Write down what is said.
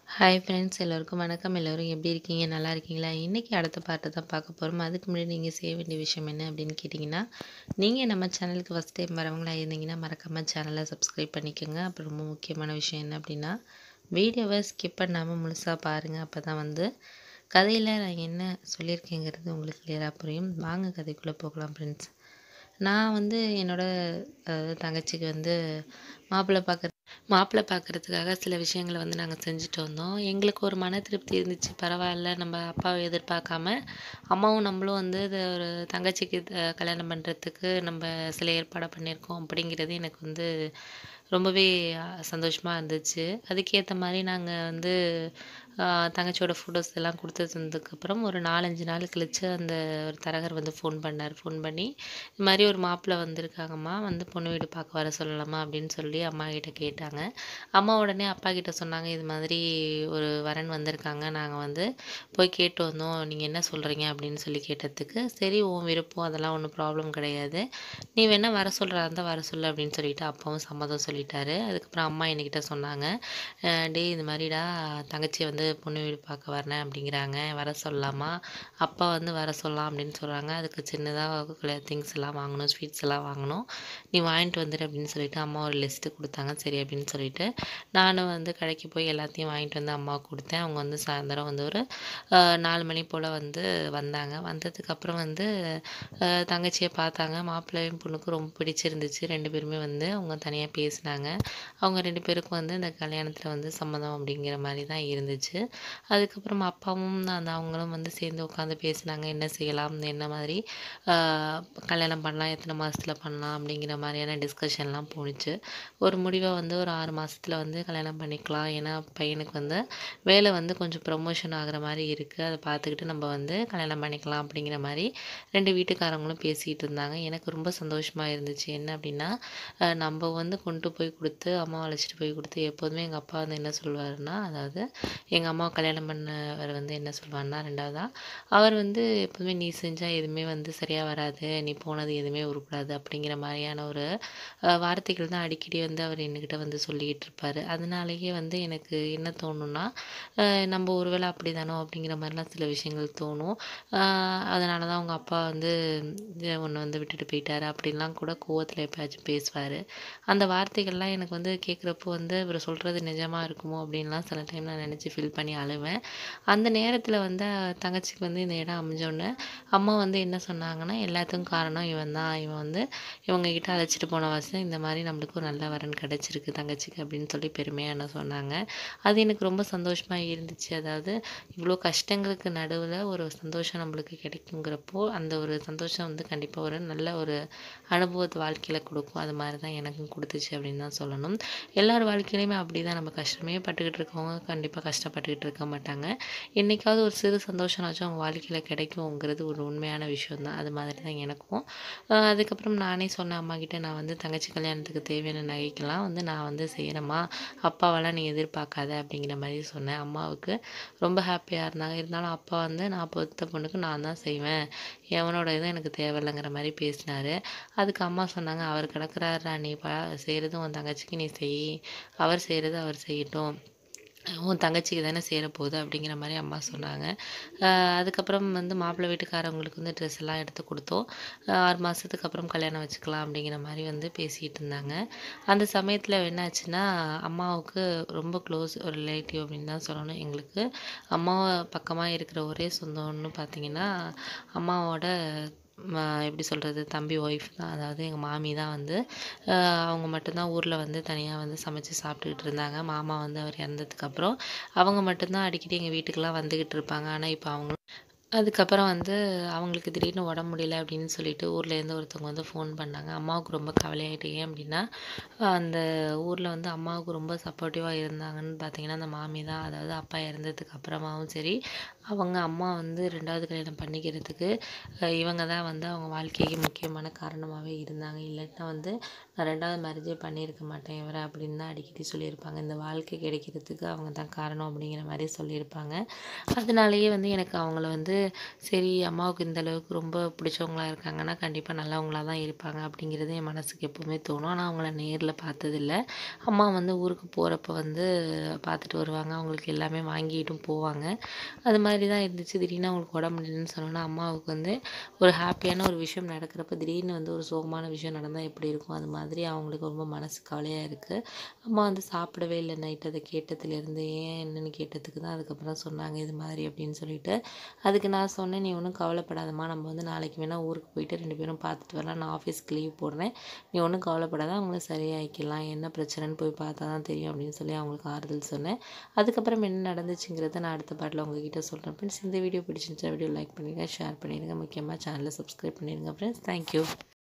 hi friends எல்லோருக்கும் வணக்கம் எல்லோரும் எப்படி இருக்கீங்க நல்லா இருக்கீங்களா இன்றைக்கி அடுத்த பாட்டை தான் பார்க்க போகிறோம் அதுக்கு முன்னாடி நீங்கள் செய்ய வேண்டிய விஷயம் என்ன அப்படின்னு கேட்டிங்கன்னா நீங்கள் நம்ம சேனலுக்கு ஃபஸ்ட் டைம் வரவங்களா இருந்தீங்கன்னா மறக்காமல் சேனலை சப்ஸ்கிரைப் பண்ணிக்கோங்க அப்புறம் ரொம்ப முக்கியமான விஷயம் என்ன அப்படின்னா வீடியோவை ஸ்கிப் பண்ணாமல் முழுசாக பாருங்கள் அப்போ தான் வந்து கதையில் நான் என்ன சொல்லியிருக்கேங்கிறது உங்களுக்கு கிளியராக புரியும் வாங்க கதைக்குள்ளே போகலாம் ஃப்ரெண்ட்ஸ் நான் வந்து என்னோட அஹ், தங்கச்சிக்கு வந்து மாப்பிள்ளை பார்க்குற மாப்பிள்ளை பார்க்குறதுக்காக சில விஷயங்களை வந்து நாங்கள் செஞ்சுட்டு வந்தோம் எங்களுக்கு ஒரு மன திருப்தி இருந்துச்சு பரவாயில்ல நம்ம அப்பாவை எதிர்பார்க்காம அம்மாவும் நம்மளும் வந்து இது ஒரு தங்கச்சிக்கு த- கல்யாணம் பண்ணுறதுக்கு நம்ம சில ஏற்பாடை பண்ணியிருக்கோம் அப்படிங்கிறது எனக்கு வந்து ரொம்பவே சந்தோஷமாக இருந்துச்சு அதுக்கேற்ற மாதிரி நாங்கள் வந்து ஆஹ், தங்கச்சியோட ஃபோட்டோஸ் எல்லாம் கொடுத்ததுக்கப்புறம் ஒரு நாலஞ்சு நாள் கழிச்சு அந்த ஒரு தரகர் வந்து ஃபோன் பண்ணார் ஃபோன் பண்ணி இது மாதிரி ஒரு மாப்பிள்ளை வந்திருக்காங்கம்மா வந்து பொண்ணு வீடு பார்க்க வர சொல்லலாமா அப்படின்னு சொல்லி அம்மா கிட்ட கேட்டாங்க அம்மா உடனே அப்பா கிட்ட சொன்னாங்க இது மாதிரி ஒரு வரன் வந்திருக்காங்க நாங்கள் வந்து போய் கேட்டு வந்தோம் நீங்கள் என்ன சொல்கிறீங்க அப்படின்னு சொல்லி கேட்டதுக்கு சரி உன் விருப்பம் அதெல்லாம் ஒன்றும் ப்ராப்ளம் கிடையாது நீ வேணால் வர சொல்கிறா இருந்தால் வர சொல்லு அப்படின்னு சொல்லிட்டு அப்பாவும் சம்மதம் சொல்லிட்டாரு அதுக்கப்புறம் அம்மா என்கிட்ட சொன்னாங்க "அஹ் டேய் இது மாதிரிடா தங்கச்சி வந்து பொண்ணு வீடு பார்க்க வரேன் அப்படிங்கிறாங்க வர சொல்லலாமா அப்பா வந்து வர சொல்லலாம் அப்படின்னு சொல்கிறாங்க அதுக்கு சின்னதாக திங்ஸ் எல்லாம் வாங்கணும் ஸ்வீட்ஸ் எல்லாம் வாங்கணும் நீ வாங்கிட்டு வந்துடு அப்படின்னு சொல்லிட்டு அம்மா ஒரு லிஸ்ட்டு கொடுத்தாங்க சரி அப்படின்னு சொல்லிட்டு நானும் வந்து கடைக்கு போய் எல்லாத்தையும் வாங்கிட்டு வந்து அம்மாவுக்கு கொடுத்தேன் அவங்க வந்து சாயந்தரம் வந்து ஒரு அஹ், நாலு மணி போல் வந்து வந்தாங்க வந்ததுக்கப்புறம் வந்து அஹ், தங்கச்சியை பார்த்தாங்க மாப்பிள்ளையும் பொண்ணுக்கும் ரொம்ப பிடிச்சிருந்துச்சு ரெண்டு பேருமே வந்து அவங்க தனியாக பேசினாங்க அவங்க ரெண்டு பேருக்கும் வந்து இந்த கல்யாணத்தில் வந்து சம்மதம் அப்படிங்கிற மாதிரி தான் இருந்துச்சு அதுக்கப்புறம் அப்பாவும் அந்த அவங்களும் வந்து சேர்ந்து உட்காந்து பேசினாங்க என்ன செய்யலாம் என்ன மாதிரி ஆஹ், கல்யாணம் பண்ணலாம் எத்தனை மாதத்தில் பண்ணலாம் அப்படிங்கிற மாதிரியான டிஸ்கஷன்லாம் போணுச்சு ஒரு முடிவை வந்து ஒரு ஆறு மாதத்தில் வந்து கல்யாணம் பண்ணிக்கலாம் ஏன்னா பையனுக்கு வந்து வேலை வந்து கொஞ்சம் ப்ரொமோஷன் ஆகுற மாதிரி இருக்குது அதை பார்த்துக்கிட்டு நம்ம வந்து கல்யாணம் பண்ணிக்கலாம் அப்படிங்கிற மாதிரி ரெண்டு வீட்டுக்காரங்களும் பேசிகிட்டு இருந்தாங்க எனக்கு ரொம்ப சந்தோஷமாக இருந்துச்சு என்ன அப்படின்னா அஹ் நம்ம வந்து கொண்டு போய் கொடுத்து அம்மா அழைச்சிட்டு போய் கொடுத்து எப்போதுமே எங்கள் அப்பா வந்து என்ன சொல்வாருன்னா அதாவது எங்கள் அம்மா கல்யாணம் பண்ணவர் வந்து என்ன சொல்வாருன்னா ரெண்டாவதா அவர் வந்து எப்போதுமே நீ செஞ்சால் எதுவுமே வந்து சரியாக வராது நீ போனது எதுவுமே உருப்படாது அப்படிங்கிற மாதிரியான ஒரு அஹ், வார்த்தைகள் தான் அடிக்கடி வந்து அவர் என்கிட்ட வந்து சொல்லிக்கிட்டு இருப்பார் அதனாலேயே வந்து எனக்கு என்ன தோணும்னா அஹ், நம்ம ஒருவேளை அப்படி தானோ அப்படிங்கிற மாதிரிலாம் சில விஷயங்கள் தோணும் அதனால தான் அவங்க அப்பா வந்து ஒன்று வந்து விட்டுட்டு போயிட்டாரு அப்படின்லாம் கூட கோவத்தில் எப்பயாச்சும் பேசுவார் அந்த வார்த்தைகள்லாம் எனக்கு வந்து கேட்குறப்போ வந்து இவர் சொல்கிறது நிஜமாக இருக்குமோ அப்படின்லாம் சில டைம் நான் நினச்சி ஃபீல் பண்ணி அழுவேன் அந்த நேரத்தில் வந்து தங்கச்சிக்கு வந்து இந்த இடம் அமைஞ்சோடனே அம்மா வந்து என்ன சொன்னாங்கன்னா எல்லாத்துக்கும் காரணம் இவன் தான் இவன் வந்து இவங்க கிட்ட அழைச்சிட்டு போன வருஷம் இந்த மாதிரி நம்மளுக்கு ஒரு நல்ல வரன் கிடச்சிருக்கு தங்கச்சிக்கு அப்படின்னு சொல்லி பெருமையாக என்ன சொன்னாங்க அது எனக்கு ரொம்ப சந்தோஷமாக இருந்துச்சு அதாவது இவ்வளோ கஷ்டங்களுக்கு நடுவில் ஒரு சந்தோஷம் நம்மளுக்கு கிடைக்குங்கிறப்போ அந்த ஒரு சந்தோஷம் வந்து கண்டிப்பாக ஒரு நல்ல ஒரு அனுபவத்தை வாழ்க்கையில் கொடுக்கும் அது மாதிரி தான் எனக்கும் கொடுத்துச்சு அப்படின்னு தான் சொல்லணும் எல்லார் வாழ்க்கையிலையுமே அப்படி தான் நம்ம கஷ்டமே பட்டுக்கிட்டு இருக்கவங்க கண்டிப்பாக கஷ்டப்பட்டுக்கிட்டு இருக்க மாட்டாங்க என்னைக்காவது ஒரு சிறு சந்தோஷம்னாச்சும் அவங்க வாழ்க்கையில் கிடைக்குங்கிறது ஒரு உண்மையான விஷயம் தான் அது மாதிரி தான் எனக்கும் ஆஹ் அதுக்கப்புறம் நானே சொன்னேன் அம்மா கிட்ட நான் வந்து தங்கச்சி கல்யாணத்துக்கு தேவையான நகைக்கெல்லாம் வந்து நான் வந்து செய்கிறேம்மா அப்பாவெல்லாம் நீ எதிர்பார்க்காத அப்படிங்கிற மாதிரி சொன்னேன் அம்மாவுக்கு ரொம்ப ஹாப்பியாக இருந்தாங்க இருந்தாலும் அப்பா வந்து நான் பொறுத்த பொண்ணுக்கு நான் தான் செய்வேன் எவனோட இதுவும் எனக்கு தேவையில்லைங்கிற மாதிரி பேசினாரு அதுக்கு அம்மா சொன்னாங்க அவர் கிடக்குறாரா நீ பா செய்கிறது உன் தங்கச்சிக்கு நீ செய் அவர் செய்கிறது அவர் செய்யட்டும் உன் தங்கச்சிக்கு தானே சேர போகுது அப்படிங்கிற மாதிரி அம்மா சொன்னாங்க ஆஹ் அதுக்கப்புறம் வந்து மாப்பிள்ளை வீட்டுக்காரவங்களுக்கு வந்து ட்ரெஸ் எல்லாம் எடுத்து கொடுத்தோம் ஆஹ் ஆறு மாதத்துக்கு அப்புறம் கல்யாணம் வச்சுக்கலாம் அப்படிங்கிற மாதிரி வந்து பேசிகிட்டு இருந்தாங்க அந்த சமயத்தில் என்னாச்சுன்னா அம்மாவுக்கு ரொம்ப க்ளோஸ் ஒரு ரிலேட்டிவ் அப்படின்னு தான் சொல்லணும் எங்களுக்கு அம்மா பக்கமாக இருக்கிற ஒரே சொந்தம்னு பார்த்தீங்கன்னா அம்மாவோட ம- எப்படி சொல்கிறது தம்பி ஒய்ஃப் தான் அதாவது எங்கள் மாமி தான் வந்து ஆஹ் அவங்க மட்டும்தான் ஊரில் வந்து தனியாக வந்து சமைச்சு சாப்பிட்டுக்கிட்டு இருந்தாங்க மாமா வந்து அவர் இறந்ததுக்கப்புறம் அவங்க மட்டும்தான் அடிக்கடி எங்கள் வீட்டுக்கெல்லாம் வந்துக்கிட்டு இருப்பாங்க ஆனால் இப்போ அவங்க அதுக்கப்புறம் வந்து அவங்களுக்கு திடீர்னு உடம்பு முடியல அப்படின்னு சொல்லிட்டு ஊர்லேருந்து ஒருத்தவங்க வந்து ஃபோன் பண்ணாங்க அம்மாவுக்கு ரொம்ப கவலையாயிட்டு ஏன் அப்படின்னா அந்த ஊரில் வந்து அம்மாவுக்கு ரொம்ப சப்போர்ட்டிவாக இருந்தாங்கன்னு பார்த்தீங்கன்னா அந்த மாமி தான் அதாவது அப்பா இறந்ததுக்கு அப்புறமாவும் சரி அவங்க அம்மா வந்து ரெண்டாவது கல்யாணம் பண்ணிக்கிறதுக்கு அஹ், இவங்க தான் வந்து அவங்க வாழ்க்கைக்கு முக்கியமான காரணமாகவே இருந்தாங்க இல்லைன்னா வந்து நான் ரெண்டாவது மேரேஜே பண்ணியிருக்க மாட்டேன் இவரை அப்படின்னு தான் அடிக்கடி சொல்லியிருப்பாங்க இந்த வாழ்க்கை கிடைக்கிறதுக்கு அவங்க தான் காரணம் அப்படிங்கிற மாதிரி சொல்லியிருப்பாங்க அதனாலேயே வந்து எனக்கு அவங்கள வந்து சரி அம்மாவுக்கு இந்த அளவுக்கு ரொம்ப பிடிச்சவங்களா இருக்காங்கன்னா கண்டிப்பாக நல்லவங்களா தான் இருப்பாங்க அப்படிங்கிறது என் மனசுக்கு எப்போவுமே தோணும் ஆனால் அவங்கள நேரில் பார்த்ததில்ல அம்மா வந்து ஊருக்கு போகிறப்ப வந்து பார்த்துட்டு வருவாங்க அவங்களுக்கு எல்லாமே வாங்கிட்டும் போவாங்க அது மாதிரி தான் இருந்துச்சு திடீர்னு அவங்களுக்கு உடம்பு முடியலன்னு சொன்னோன்னா அம்மாவுக்கு வந்து ஒரு ஹாப்பியான ஒரு விஷயம் நடக்கிறப்ப திடீர்னு வந்து ஒரு சோகமான விஷயம் நடந்தால் எப்படி இருக்கும் அது மாதிரி அவங்களுக்கு ரொம்ப மனசு கவலையாக இருக்குது அம்மா வந்து சாப்பிடவே இல்லை நைட் அதை கேட்டதுலேருந்து ஏன் என்னன்னு கேட்டதுக்கு தான் அதுக்கப்புறம் சொன்னாங்க இது மாதிரி அப்படின்னு சொல்லிட்டு அதுக்கு நான் சொன்னேன் நீ ஒன்றும் கவலைப்படாதம்மா நம்ம வந்து நாளைக்கு வேணால் ஊருக்கு போயிட்டு ரெண்டு பேரும் பார்த்துட்டு வரலாம் நான் ஆஃபீஸ்க்கு லீவ் போடுறேன் நீ ஒன்றும் கவலைப்படாத அவங்கள சரியாயிக்கலாம் என்ன பிரச்சனைன்னு போய் பார்த்தா தான் தெரியும் அப்படின்னு சொல்லி அவங்களுக்கு ஆறுதல் சொன்னேன் அதுக்கப்புறம் என்ன நடந்துச்சுங்கிறத நான் அடுத்த பாட்டில் உங்ககிட்ட சொல்கிறேன் ஃப்ரெண்ட்ஸ் இந்த வீடியோ பிடிச்சிருந்துச்சா வீடியோ லைக் பண்ணிடுங்க ஷேர் பண்ணிடுங்க முக்கியமாக சேனலை சப்ஸ்கிரைப் பண்ணிடுங்க ஃப்ரெண்ட்ஸ் தேங்க்யூ